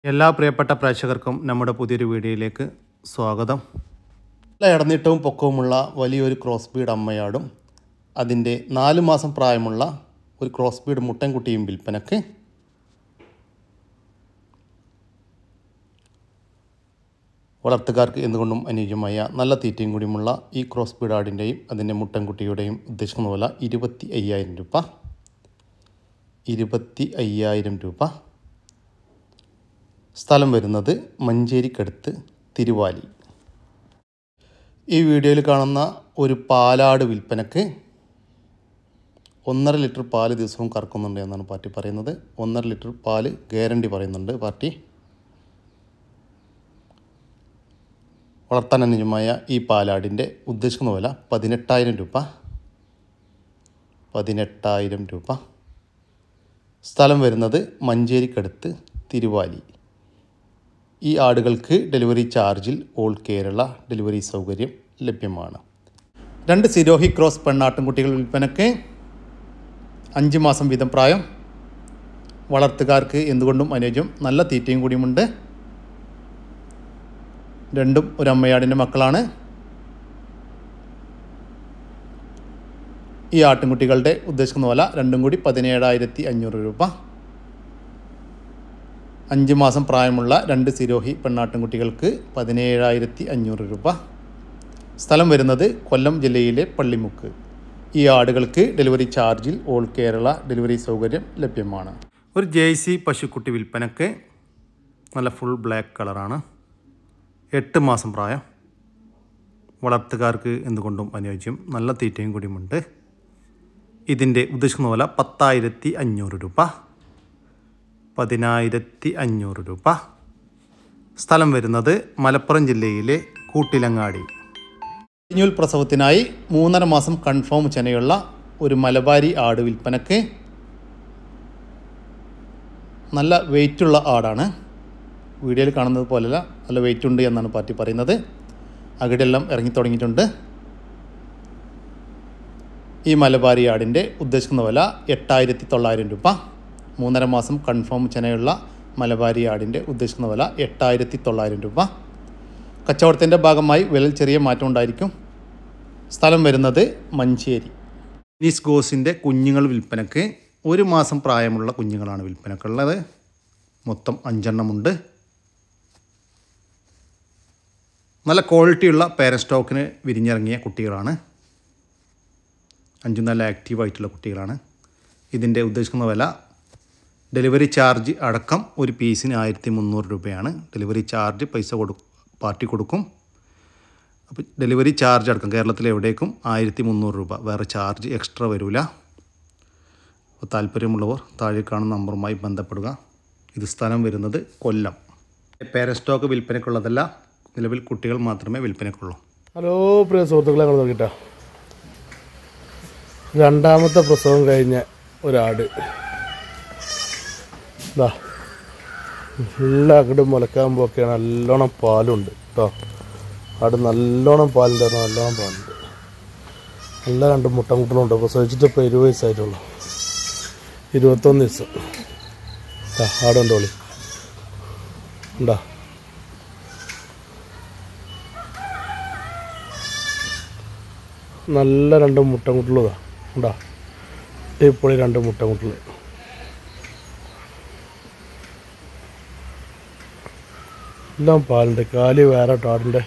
എല്ലാ പ്രിയപ്പെട്ട പ്രേക്ഷകർക്കും നമ്മുടെ പുതിയൊരു വീഡിയോയിലേക്ക് സ്വാഗതം നല്ല ഇടനീട്ടവും പൊക്കവുമുള്ള വലിയൊരു ക്രോസ് ബീഡ് അമ്മയാടും അതിൻ്റെ നാല് മാസം പ്രായമുള്ള ഒരു ക്രോസ് ബീഡ് മുട്ടൻകുട്ടിയും വിൽപ്പനക്ക് വളർത്തുകാർക്ക് എന്തുകൊണ്ടും അനുയോജ്യമായ നല്ല തീറ്റയും കൂടിയുമുള്ള ഈ ക്രോസ് ബീഡ് ആടിൻ്റെയും അതിൻ്റെ മുട്ടൻകുട്ടിയുടെയും ഉദ്ദേശിക്കുന്ന പോലെ ഇരുപത്തി അയ്യായിരം രൂപ ഇരുപത്തി അയ്യായിരം രൂപ സ്ഥലം വരുന്നത് മഞ്ചേരിക്കടുത്ത് തിരുവാലി ഈ വീഡിയോയിൽ കാണുന്ന ഒരു പാലാട് വിൽപ്പനക്ക് ഒന്നര ലിറ്റർ പാല് ദിവസവും കറക്കുന്നുണ്ട് എന്നാണ് പാർട്ടി പറയുന്നത് ഒന്നര ലിറ്റർ പാല് ഗ്യാരണ്ടി പറയുന്നുണ്ട് പാർട്ടി വളർത്താൻ അനുയോജ്യമായ ഈ പാലാടിൻ്റെ ഉദ്ദേശിക്കുന്ന വില പതിനെട്ടായിരം രൂപ പതിനെട്ടായിരം രൂപ സ്ഥലം വരുന്നത് മഞ്ചേരിക്കടുത്ത് തിരുവാലി ഈ ആടുകൾക്ക് ഡെലിവറി ചാർജിൽ ഓൾ കേരള ഡെലിവറി സൗകര്യം ലഭ്യമാണ് രണ്ട് സിരോഹി ക്രോസ് പെണ്ണാട്ടുംകുട്ടികൾ വിൽപ്പനയ്ക്ക് അഞ്ച് മാസം വീതം പ്രായം വളർത്തുകാർക്ക് എന്തുകൊണ്ടും അനുയോജ്യം നല്ല തീറ്റയും കൂടിയുമുണ്ട് രണ്ടും ഒരു അമ്മയാടിൻ്റെ മക്കളാണ് ഈ ആട്ടിൻകുട്ടികളുടെ ഉദ്ദേശിക്കുന്ന വില രണ്ടും കൂടി പതിനേഴായിരത്തി അഞ്ഞൂറ് രൂപ അഞ്ച് മാസം പ്രായമുള്ള രണ്ട് സിരോഹി പെണ്ണാട്ടിൻകുട്ടികൾക്ക് പതിനേഴായിരത്തി അഞ്ഞൂറ് രൂപ സ്ഥലം വരുന്നത് കൊല്ലം ജില്ലയിലെ പള്ളിമുക്ക് ഈ ആടുകൾക്ക് ഡെലിവറി ചാർജിൽ ഓൾ കേരള ഡെലിവറി സൗകര്യം ലഭ്യമാണ് ഒരു ജേഴ്സി പശുക്കുട്ടി വിൽപ്പനക്ക് നല്ല ഫുൾ ബ്ലാക്ക് കളറാണ് എട്ട് മാസം പ്രായം വളർത്തുകാർക്ക് എന്തുകൊണ്ടും അനുയോജ്യം നല്ല തീറ്റയും കൂടിയുമുണ്ട് ഇതിൻ്റെ ഉദ്ദേശിക്കുന്ന വില പത്തായിരത്തി അഞ്ഞൂറ് രൂപ പതിനായിരത്തി അഞ്ഞൂറ് രൂപ സ്ഥലം വരുന്നത് മലപ്പുറം ജില്ലയിലെ കൂട്ടിലങ്ങാടി ഇഞ്ഞൂൽ പ്രസവത്തിനായി മൂന്നര മാസം കൺഫേം ചെനയുള്ള ഒരു മലബാരി ആട് വിൽപ്പനക്ക് നല്ല വെയിറ്റുള്ള ആടാണ് വീഡിയോയിൽ കാണുന്നത് പോലെയല്ല നല്ല വെയിറ്റ് ഉണ്ട് എന്നാണ് പാർട്ടി പറയുന്നത് അകിടെല്ലാം ഇറങ്ങി തുടങ്ങിയിട്ടുണ്ട് ഈ മലബാരി ആടിൻ്റെ ഉദ്ദേശിക്കുന്ന വില എട്ടായിരത്തി തൊള്ളായിരം രൂപ മൂന്നര മാസം കൺഫേം ചെനയുള്ള മലബാരി ആടിൻ്റെ ഉദ്ദേശിക്കുന്ന വില എട്ടായിരത്തി തൊള്ളായിരം രൂപ കച്ചവടത്തിൻ്റെ ഭാഗമായി വിലയിൽ ചെറിയ മാറ്റം ഉണ്ടായിരിക്കും സ്ഥലം വരുന്നത് മഞ്ചേരി നീസ് ഗോസിൻ്റെ കുഞ്ഞുങ്ങൾ വിൽപ്പനക്ക് ഒരു മാസം പ്രായമുള്ള കുഞ്ഞുങ്ങളാണ് വിൽപ്പനക്കുള്ളത് മൊത്തം അഞ്ചെണ്ണമുണ്ട് നല്ല ക്വാളിറ്റിയുള്ള പേരൻ സ്റ്റോക്കിന് വിരിഞ്ഞിറങ്ങിയ കുട്ടികളാണ് അഞ്ചും നല്ല ആക്റ്റീവായിട്ടുള്ള കുട്ടികളാണ് ഇതിൻ്റെ ഉദ്ദേശിക്കുന്ന വില ഡെലിവറി ചാർജ് അടക്കം ഒരു പീസിന് ആയിരത്തി മുന്നൂറ് രൂപയാണ് ഡെലിവറി ചാർജ് പൈസ കൊടു പാർട്ടി കൊടുക്കും അപ്പോൾ ഡെലിവറി ചാർജ് അടക്കം കേരളത്തിൽ എവിടേക്കും ആയിരത്തി മുന്നൂറ് രൂപ വേറെ ചാർജ് എക്സ്ട്രാ വരില്ല അപ്പോൾ താല്പര്യമുള്ളവർ താഴെ കാണുന്ന നമ്പറുമായി ബന്ധപ്പെടുക ഇത് സ്ഥലം വരുന്നത് കൊല്ലം പേരൻ സ്റ്റോക്ക് വിൽപ്പനയ്ക്കുള്ളതല്ല നിലവിൽ കുട്ടികൾ മാത്രമേ വിൽപ്പനയ്ക്കുള്ളൂ ഹലോ പ്രിയ സുഹൃത്തുക്കളെ അങ്ങോട്ട് നോക്കിട്ടാ രണ്ടാമത്തെ പ്രസവം കഴിഞ്ഞ ഒരാട് ഇതാ എല്ലാ അകിടും മുലക്കാകുമ്പോഴൊക്കെയാണ് നല്ലോണം പാലുണ്ട് കേട്ടോ ആട് നല്ലോണം പാലുണ്ട് നല്ലോണം പാലുണ്ട് എല്ലാ രണ്ട് മുട്ടൻകുട്ടനുണ്ട് പ്രസവിച്ചിട്ട് ഇപ്പോൾ ഇരുപത് വയസ്സായിട്ടുള്ളൂ ഇരുപത്തൊന്ന് ദിവസം ദാ, ആടുണ്ട് ഓളി ഉണ്ടാ നല്ല രണ്ട് മുട്ടൻകുട്ടികളതാ ഉണ്ടാ ഇപ്പോഴും രണ്ട് മുട്ടൻകുട്ടികൾ എല്ലാം പാലുണ്ട് കാലി വേറെ ടാടിൻ്റെ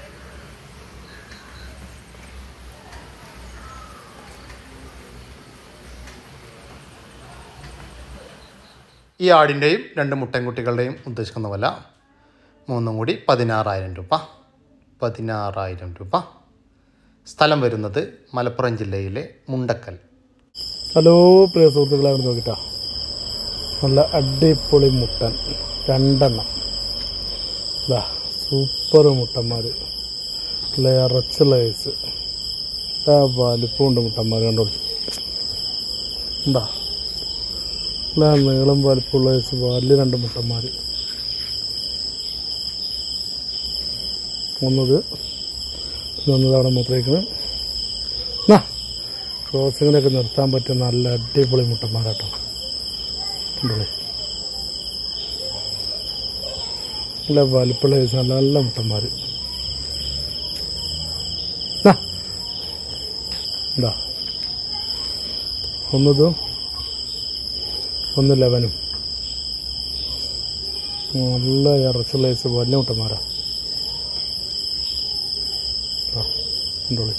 ഈ ആടിൻ്റെയും രണ്ട് മുട്ടൻകുട്ടികളുടെയും ഉദ്ദേശിക്കുന്ന വില മൂന്നും കൂടി പതിനാറായിരം രൂപ പതിനാറായിരം രൂപ സ്ഥലം വരുന്നത് മലപ്പുറം ജില്ലയിലെ മുണ്ടക്കൽ ഹലോ പ്രിയ സുഹൃത്തുക്കളെ അവിടെ നോക്കിട്ടാ നല്ല അടിപൊളി മുട്ടൻ രണ്ടെണ്ണം ഇതാ സൂപ്പർ മുട്ടന്മാർ നല്ല ഇറച്ചുള്ള കേസ് ആ വലിപ്പമുണ്ട് മുട്ടന്മാർ കണ്ടോളൂ ഉണ്ടാ നല്ല നീളം വലിപ്പമുള്ള കേസ് വലിയ രണ്ട് മുട്ടന്മാർ ഒന്നത് ഒന്നത് അവിടെ മൂത്രയിക്കുന്നത് എന്നാ ക്രോസിങ്ങിനൊക്കെ നിർത്താൻ പറ്റിയ നല്ല അടിപൊളി മുട്ടന്മാരാട്ടോ കണ്ടോളേ നല്ല വലിപ്പുള്ള സൈസ് നല്ല നല്ല മുട്ടന്മാർ എന്താ ഒന്നതും ഒന്ന് ലെവനും നല്ല ഇറച്ചുള്ള സൈസ് വലിയ മുട്ടന്മാരാ ആ കണ്ടോളി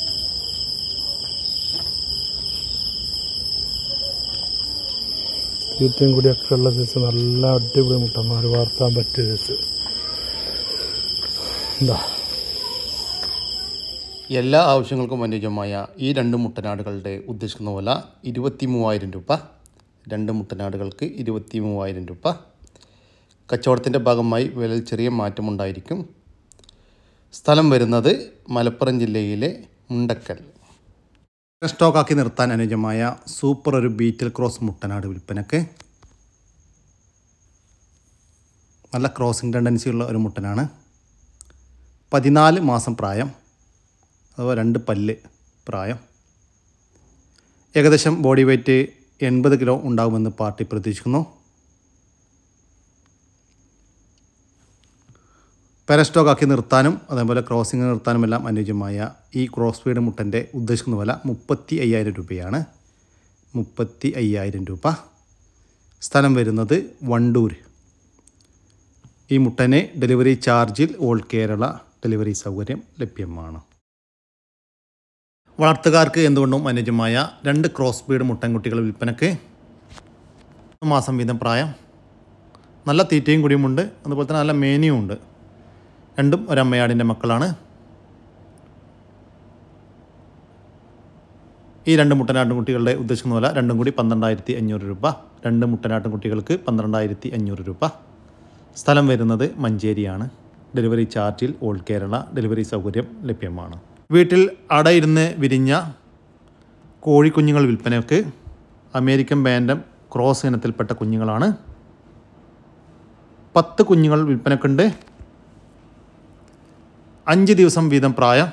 തീറ്റയും കൂടിയൊക്കെ ഉള്ള സൈസ് നല്ല അടിപൊളി മുട്ടന്മാർ വളർത്താൻ പറ്റിയ സൈസ് എന്താ എല്ലാ ആവശ്യങ്ങൾക്കും അനുയോജ്യമായ ഈ രണ്ട് മുട്ടനാടുകളുടെ ഉദ്ദേശിക്കുന്ന വില ഇരുപത്തി മൂവായിരം രൂപ രണ്ട് മുട്ടനാടുകൾക്ക് ഇരുപത്തി മൂവായിരം രൂപ കച്ചവടത്തിൻ്റെ ഭാഗമായി വിലയിൽ ചെറിയ മാറ്റമുണ്ടായിരിക്കും സ്ഥലം വരുന്നത് മലപ്പുറം ജില്ലയിലെ മുണ്ടക്കൽ സ്റ്റോക്കാക്കി നിർത്താൻ അനുയോജ്യമായ സൂപ്പർ ഒരു ബീറ്റൽ ക്രോസ് മുട്ടനാട് വിൽപ്പനക്ക് നല്ല ക്രോസിംഗ് ടെൻഡൻസി ഉള്ള ഒരു മുട്ടനാണ് പതിനാല് മാസം പ്രായം അഥവാ രണ്ട് പല്ല് പ്രായം ഏകദേശം ബോഡി വെയ്റ്റ് എൺപത് കിലോ ഉണ്ടാകുമെന്ന് പാർട്ടി പ്രതീക്ഷിക്കുന്നു പാരസ്റ്റോക്കാക്കി നിർത്താനും അതേപോലെ ക്രോസിംഗ് നിർത്താനും എല്ലാം അനുയോജ്യമായ ഈ ക്രോസ് ഫീഡ് മുട്ടൻ്റെ ഉദ്ദേശിക്കുന്ന വില മുപ്പത്തി അയ്യായിരം രൂപയാണ് മുപ്പത്തി അയ്യായിരം രൂപ സ്ഥലം വരുന്നത് വണ്ടൂർ ഈ മുട്ടന് ഡെലിവറി ചാർജിൽ ഓൾ കേരള ഡെലിവറി സൗകര്യം ലഭ്യമാണ് വളർത്തുകാർക്ക് എന്തുകൊണ്ടും അനുയോജ്യമായ രണ്ട് ക്രോസ് ബീഡ് മുട്ടൻകുട്ടികൾ വിൽപ്പനക്ക് ഒരു മാസം വീതം പ്രായം നല്ല തീറ്റയും കുടിയുമുണ്ട് അതുപോലെ തന്നെ നല്ല മേനിയും ഉണ്ട് രണ്ടും ഒരമ്മയാടിൻ്റെ മക്കളാണ് ഈ രണ്ട് മുട്ടനാട്ടും കുട്ടികളുടെ ഉദ്ദേശിക്കുന്ന വില രണ്ടും കൂടി പന്ത്രണ്ടായിരത്തി അഞ്ഞൂറ് രൂപ രണ്ട് മുട്ടനാട്ടും കുട്ടികൾക്ക് പന്ത്രണ്ടായിരത്തി അഞ്ഞൂറ് രൂപ സ്ഥലം വരുന്നത് മഞ്ചേരിയാണ് ഡെലിവറി ചാർജിൽ ഓൾ കേരള ഡെലിവറി സൗകര്യം ലഭ്യമാണ് വീട്ടിൽ അടയിരുന്ന് വിരിഞ്ഞ കോഴിക്കുഞ്ഞുങ്ങൾ വിൽപ്പനയ്ക്ക് അമേരിക്കൻ ബാൻഡം ക്രോസ് ഇനത്തിൽപ്പെട്ട കുഞ്ഞുങ്ങളാണ് പത്ത് കുഞ്ഞുങ്ങൾ വിൽപ്പനക്കുണ്ട് അഞ്ച് ദിവസം വീതം പ്രായം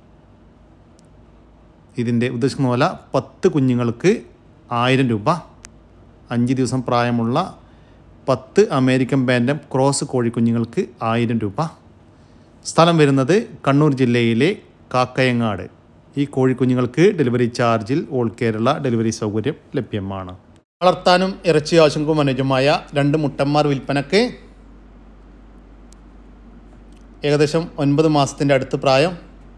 ഇതിൻ്റെ ഉദ്ദേശിക്കുന്ന പോലെ പത്ത് കുഞ്ഞുങ്ങൾക്ക് ആയിരം രൂപ അഞ്ച് ദിവസം പ്രായമുള്ള പത്ത് അമേരിക്കൻ ബാൻഡം ക്രോസ് കോഴിക്കുഞ്ഞുങ്ങൾക്ക് ആയിരം രൂപ സ്ഥലം വരുന്നത് കണ്ണൂർ ജില്ലയിലെ കാക്കയങ്ങാട് ഈ കോഴിക്കുഞ്ഞുങ്ങൾക്ക് ഡെലിവറി ചാർജിൽ ഓൾ കേരള ഡെലിവറി സൗകര്യം ലഭ്യമാണ് വളർത്താനും ഇറച്ചി ആവശ്യങ്ങൾക്കും അനുയോജ്യമായ രണ്ട് മുട്ടന്മാർ വിൽപ്പനക്ക് ഏകദേശം ഒൻപത് മാസത്തിൻ്റെ അടുത്ത് പ്രായം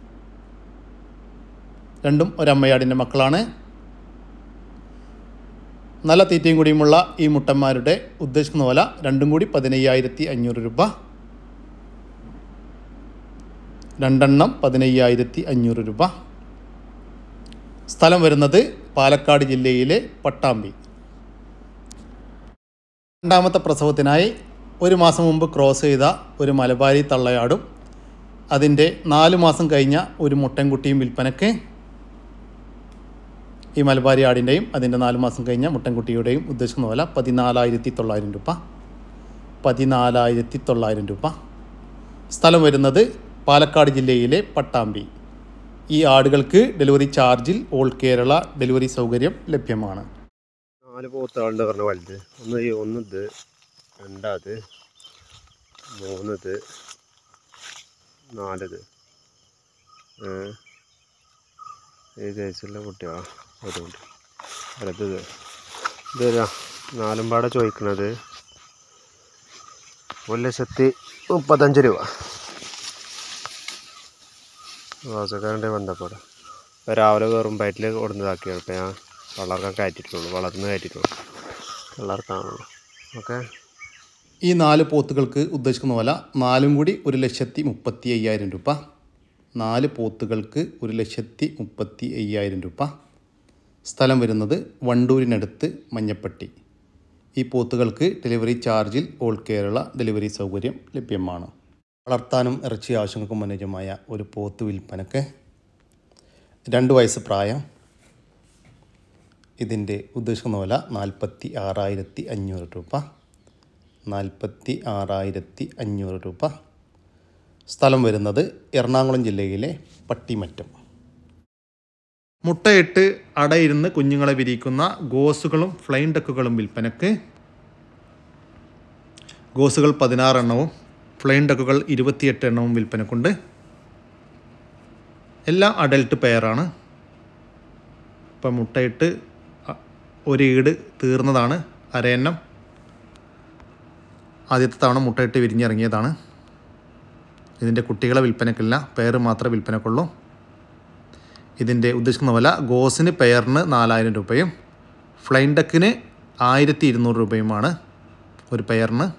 രണ്ടും ഒരമ്മയാടിൻ്റെ മക്കളാണ് നല്ല തീറ്റയും കൂടിയുമുള്ള ഈ മുട്ടന്മാരുടെ ഉദ്ദേശിക്കുന്ന വില രണ്ടും കൂടി പതിനയ്യായിരത്തി അഞ്ഞൂറ് രൂപ രണ്ടെണ്ണം പതിനയ്യായിരത്തി അഞ്ഞൂറ് രൂപ സ്ഥലം വരുന്നത് പാലക്കാട് ജില്ലയിലെ പട്ടാമ്പി രണ്ടാമത്തെ പ്രസവത്തിനായി ഒരു മാസം മുമ്പ് ക്രോസ് ചെയ്ത ഒരു മലബാരി തള്ളയാടും അതിൻ്റെ നാല് മാസം കഴിഞ്ഞ ഒരു മുട്ടൻകുട്ടിയും വിൽപ്പനയ്ക്ക് ഈ മലബാരി ആടിൻ്റെയും അതിൻ്റെ നാല് മാസം കഴിഞ്ഞ മുട്ടൻകുട്ടിയുടെയും ഉദ്ദേശിക്കുന്ന വില പതിനാലായിരത്തി തൊള്ളായിരം രൂപ പതിനാലായിരത്തി തൊള്ളായിരം രൂപ സ്ഥലം വരുന്നത് പാലക്കാട് ജില്ലയിലെ പട്ടാമ്പി ഈ ആടുകൾക്ക് ഡെലിവറി ചാർജിൽ ഓൾ കേരള ഡെലിവറി സൗകര്യം ലഭ്യമാണ് നാല് പോത്താളുണ്ട് പറഞ്ഞ വലുത് ഒന്ന് ഈ ഒന്നിത് രണ്ടാത് മൂന്നിത് നാലിത് ഏ, ഈ സൈസുള്ള കുട്ടിയാ അതുകൊണ്ട് അടുത്തത് ഇതൊരാ നാലും പാടെ ചോദിക്കുന്നത് ഒരു ലക്ഷത്തി മുപ്പത്തഞ്ച് രൂപ വാസക്കാരൻ്റെ ബന്ധപ്പെടാം ഇപ്പോൾ രാവിലെ കയറും പയറ്റിൽ കൊടുന്നതാക്കിയാണ് ഇപ്പോൾ ഞാൻ വളർക്കാൻ കയറ്റിയിട്ടുള്ളൂ വളർന്ന് കയറ്റിയിട്ടുള്ളൂ വളർത്താനുള്ളൂ ഓക്കെ ഈ നാല് പോത്തുകൾക്ക് ഉദ്ദേശിക്കുന്ന വില നാലും കൂടി ഒരു ലക്ഷത്തി മുപ്പത്തി അയ്യായിരം രൂപ നാല് പോത്തുകൾക്ക് ഒരു ലക്ഷത്തി മുപ്പത്തി അയ്യായിരം രൂപ സ്ഥലം വരുന്നത് വണ്ടൂരിനടുത്ത് മഞ്ഞപ്പട്ടി ഈ പോത്തുകൾക്ക് ഡെലിവറി ചാർജിൽ ഓൾ കേരള ഡെലിവറി സൗകര്യം ലഭ്യമാണ് വളർത്താനും ഇറച്ചി ആവശ്യങ്ങൾക്കും അനുയോജ്യമായ ഒരു പോത്ത് വിൽപ്പനക്ക് രണ്ട് വയസ്സ് പ്രായം ഇതിൻ്റെ ഉദ്ദേശിക്കുന്ന വില നാൽപ്പത്തി ആറായിരത്തി അഞ്ഞൂറ് രൂപ നാൽപ്പത്തി ആറായിരത്തി അഞ്ഞൂറ് രൂപ സ്ഥലം വരുന്നത് എറണാകുളം ജില്ലയിലെ പട്ടിമറ്റം മുട്ടയിട്ട് അടയിരുന്ന് കുഞ്ഞുങ്ങളെ വിരിയിക്കുന്ന ഗോസുകളും ഫ്ലൈൻ ഡക്കുകളും വിൽപ്പനക്ക് ഗോസുകൾ പതിനാറെണ്ണവും ഫ്ലൈൻ ഡക്കുകൾ ഇരുപത്തിയെട്ട് എണ്ണവും വിൽപ്പനക്കുണ്ട് എല്ലാം അഡൽട്ട് പെയറാണ് ഇപ്പം മുട്ടയിട്ട് അ- ഒരു ഈട് തീർന്നതാണ് അരയന്നം ആദ്യത്തെ തവണ മുട്ടയിട്ട് വിരിഞ്ഞിറങ്ങിയതാണ് ഇതിൻ്റെ കുട്ടികളെ വിൽപ്പനക്കില്ല പെയർ മാത്രമേ വിൽപ്പനക്കുള്ളൂ ഇതിൻ്റെ ഉദ്ദേശിക്കുന്ന വില ഗോസിന് പെയറിന് നാലായിരം രൂപയും ഫ്ലൈൻ ഡക്കിന് ആയിരത്തി ഇരുന്നൂറ് രൂപയുമാണ് ഒരു പെയറിന്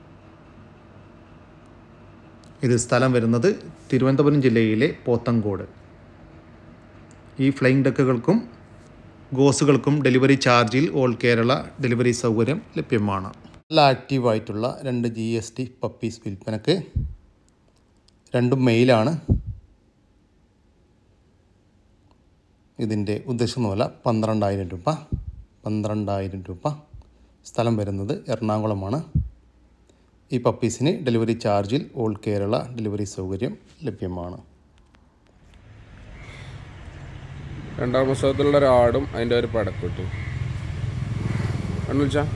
ഇത് സ്ഥലം വരുന്നത് തിരുവനന്തപുരം ജില്ലയിലെ പോത്തങ്കോട് ഈ ഫ്ലൈങ് ഡക്കുകൾക്കും ഗോസുകൾക്കും ഡെലിവറി ചാർജിൽ ഓൾ കേരള ഡെലിവറി സൗകര്യം ലഭ്യമാണ് നല്ല ആക്റ്റീവായിട്ടുള്ള രണ്ട് ജി എസ് ടി പപ്പീസ് വിൽപ്പനക്ക് രണ്ടും മെയിലാണ് ഇതിൻ്റെ ഉദ്ദേശിക്കുന്ന വില പന്ത്രണ്ടായിരം രൂപ പന്ത്രണ്ടായിരം രൂപ സ്ഥലം വരുന്നത് എറണാകുളമാണ് ഈ പപ്പീസിന് ഡെലിവറി ചാർജിൽ ഓൾ കേരള ഡെലിവറി സൗകര്യം ലഭ്യമാണ് രണ്ടാം പുസ്തകത്തിലുള്ള ഒരാടും അതിൻ്റെ ഒരു പടക്കുട്ടി കണ്ണുവിളിച്ചാ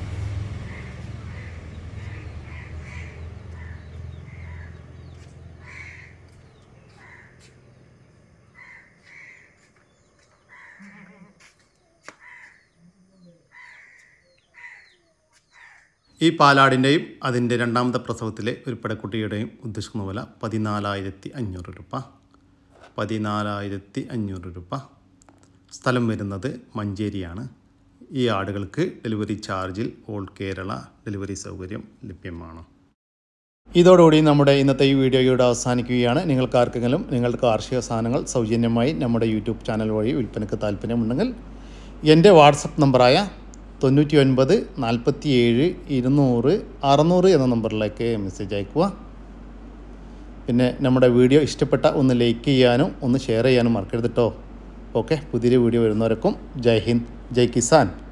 ഈ പാലാടിൻ്റെയും അതിൻ്റെ രണ്ടാമത്തെ പ്രസവത്തിലെ ഒരു പടക്കുട്ടിയുടെയും ഉദ്ദേശിക്കുന്ന വില പതിനാലായിരത്തി അഞ്ഞൂറ് രൂപ പതിനാലായിരത്തി അഞ്ഞൂറ് രൂപ സ്ഥലം വരുന്നത് മഞ്ചേരിയാണ് ഈ ആടുകൾക്ക് ഡെലിവറി ചാർജിൽ ഓൾ കേരള ഡെലിവറി സൗകര്യം ലഭ്യമാണ് ഇതോടുകൂടി നമ്മുടെ ഇന്നത്തെ ഈ വീഡിയോയുടെ അവസാനിക്കുകയാണ് നിങ്ങൾക്ക് ആർക്കെങ്കിലും നിങ്ങളുടെ കാർഷിക സാധനങ്ങൾ സൗജന്യമായി നമ്മുടെ യൂട്യൂബ് ചാനൽ വഴി വിൽപ്പനയ്ക്ക് താല്പര്യമുണ്ടെങ്കിൽ എൻ്റെ വാട്സപ്പ് നമ്പറായ തൊണ്ണൂറ്റി ഒൻപത് നാൽപ്പത്തി ഏഴ് ഇരുന്നൂറ് അറുന്നൂറ് എന്ന നമ്പറിലേക്ക് മെസ്സേജ് അയക്കുക പിന്നെ നമ്മുടെ വീഡിയോ ഇഷ്ടപ്പെട്ട ഒന്ന് ലൈക്ക് ചെയ്യാനും ഒന്ന് ഷെയർ ചെയ്യാനും മറക്കരുത് കേട്ടോ ഓക്കെ പുതിയൊരു വീഡിയോ വരുന്നവർക്കും ജയ് ഹിന്ദ് ജയ് കിസാൻ